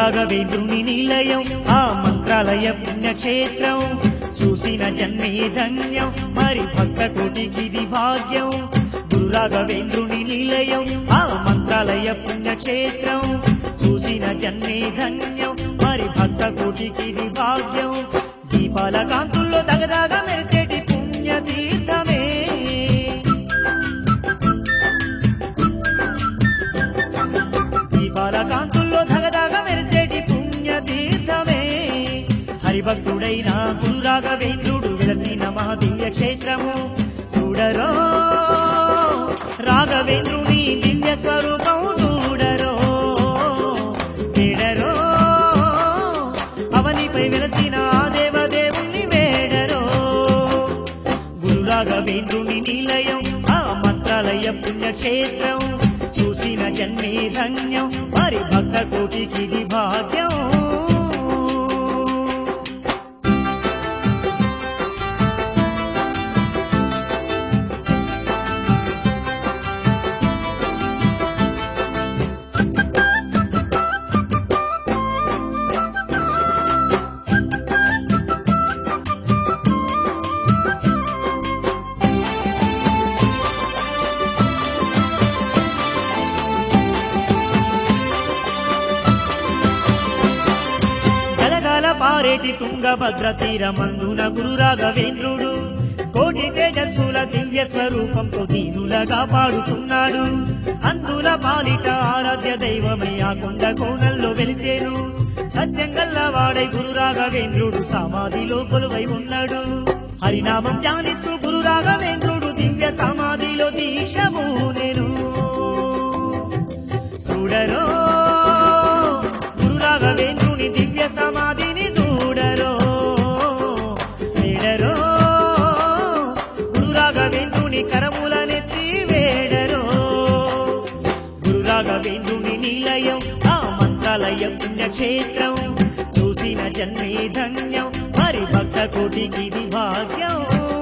రాఘవేంద్రుని నిలయం ఆ మంత్రాలయ పుణ్యక్షేత్రం చూసిన జన్మే ధన్యం మరి భక్త కోటికిది భాగ్యం గురు రాఘవేంద్రుని నిలయం ఆ మంత్రాలయ పుణ్యక్షేత్రం చూసిన జన్మే ధన్యం మరి భక్త కోటికిది భాగ్యం దీపాల కాంతుల్లో దగదగ మెరిసేటి పుణ్య తీర్థమే దీపాల కాంతుల్లో ధగధగ మెరిసేటి పుణ్య తీర్థమే హరిభక్తుడైన గురు రాఘవేంద్రుడు వెలసిన మహాదివ్య క్షేత్రము చూడరో రాఘవేంద్రుని దివ్య స్వరూపం చూడరో వేడరో అవనిపై వెలసిన ఆ దేవదేవుణ్ణి వేడరో గురు రాఘవేంద్రుని నిలయం ఆ మంత్రాలయ పుణ్యక్షేత్రం చూసిన జన్మే ధన్యం మరి భక్త కోటికి భాగ్యం గలగల పారేటి తుంగభద్ర తీరమందున గురు రాఘవేంద్రుడు కోటి తేజస్సుల దివ్య స్వరూపంతో దీనులగా పాడుతున్నాడు అందుల పాలిట ఆరాధ్య దైవమై ఆ కొండ కోణల్లో వెలిసేను సత్యంగల్ల వాడై గురు రాఘవేంద్రుడు సమాధిలో కొలువై ఉన్నాడు హరినామం ధ్యానిస్తూ గురు రాఘవేంద్రుడు దివ్య సమాధిలో దీక్షమూనెను చూడరో గురు రాఘవేంద్రుని దివ్య సమాధిని చూడరో వేడరో గురు రాఘవేంద్రుని కరములనెత్తి వేడరో గురు రాఘవేంద్రుని నిలయం ఆ మంత్రాలయ పుణ్యక్షేత్రం చూసిన జన్మే ధన్యం మరి భక్త కోటికి ఇది భాగ్యం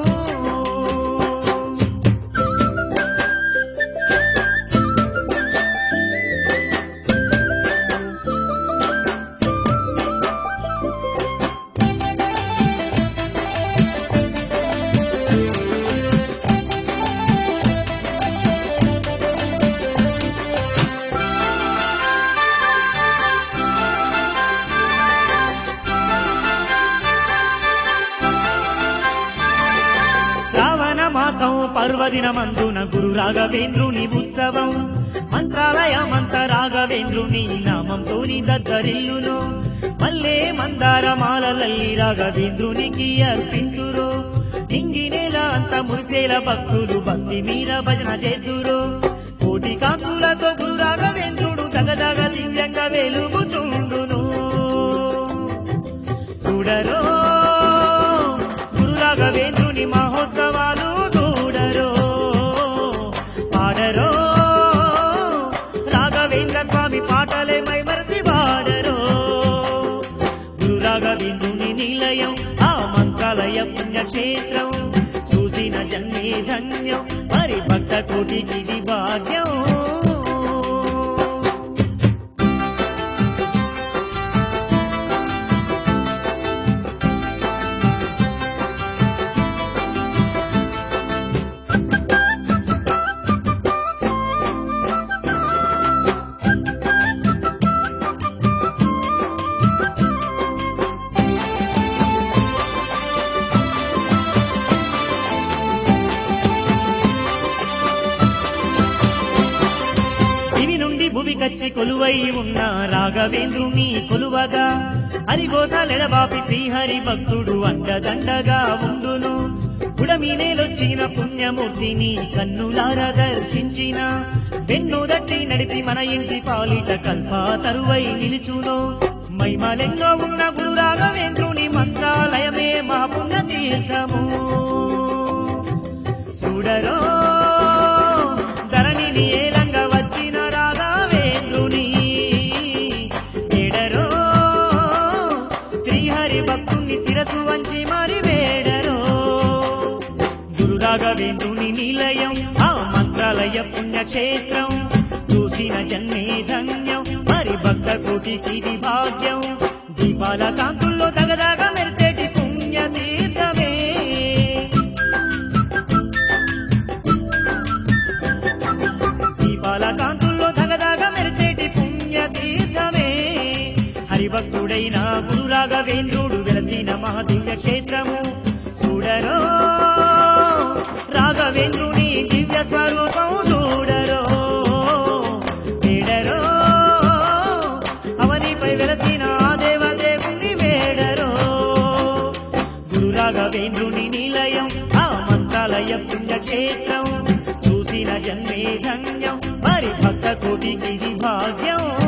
శ్రావణ మాసం పర్వదినమందున గురు రాఘవేంద్రుని ఉత్సవం మంత్రాలయమంత రాఘవేంద్రుని నామంతోని దద్దరిల్లును మల్లే మందార మాలలల్లి రాఘవేంద్రునికి అర్పింతురు ఇంగినేల అంత మురిసేల భక్తులు భక్తి మీర భజన చేతురు కోటి కాంతులతో గురు రాఘవేంద్రుడు దగదగ దివ్యంగా వెలుగుచుండును చూడరో గురు రాఘవేంద్రుని మహోత్సవాలు చూడరో పాడరో రాఘవేంద్ర స్వామి పాటలే మైమరసి పాడరో గురు రాఘవేంద్రుని నిలయం ఆ మంత్రాలయ పుణ్యక్షేత్రం చూసిన జన్మే ధన్యం మరి భక్త కోటికి ఇది భాగ్యం దివి నుండి భూమి కచ్చి కొలువై ఉన్న రాఘవేంద్రుని కొలువగా హరిగోసాలెడబాపి శ్రీహరి భక్తుడు అండదండగా ఉండును ఉడమీనేలొచ్చిన పుణ్యమూర్తిని కన్నులార దర్శించిన వెన్ను దట్టి నడిపి మన ఇంటి పాలిట కల్ప తరువై నిలుచును మైమలెంగో ఉన్న గురు రాఘవేంద్రుని మంత్రాలయమే మా పుణ్య తీర్థము చూడరో ధరణిని ఏలంగా వచ్చిన రాఘవేంద్రుని వేడరో శ్రీహరి భక్తుని శిరసు వంచి మరి వేడరో గురు రాఘవేంద్రుని నిలయం ఆ మంత్రాలయ పుణ్యక్షేత్రం చూసిన జన్మే ధన్యం మరి మరి భక్త కోటికి ఇది భాగ్యం దీపాల కాంతుల్లో దగదగ మెరిసేటి పుణ్య తీర్థమే దీపాల కాంతుల్లో దగదగ మెరిసేటి పుణ్య తీర్థమే హరిభక్తుడైన గురు రాఘవేంద్రుడు వెలసిన మహాదివ్య క్షేత్రము చూడరో రాఘవేంద్రుని దివ్య స్వరూపం చూడరో వేడరో అవనిపై వెలసిన ఆ దేవదేవుని వేడరో గురు రాఘవేంద్రుని నిలయం ఆ మంత్రాలయ పుణ్యక్షేత్రం చూసిన జన్మే ధన్యం మరి భక్త కోటికి ఇది భాగ్యం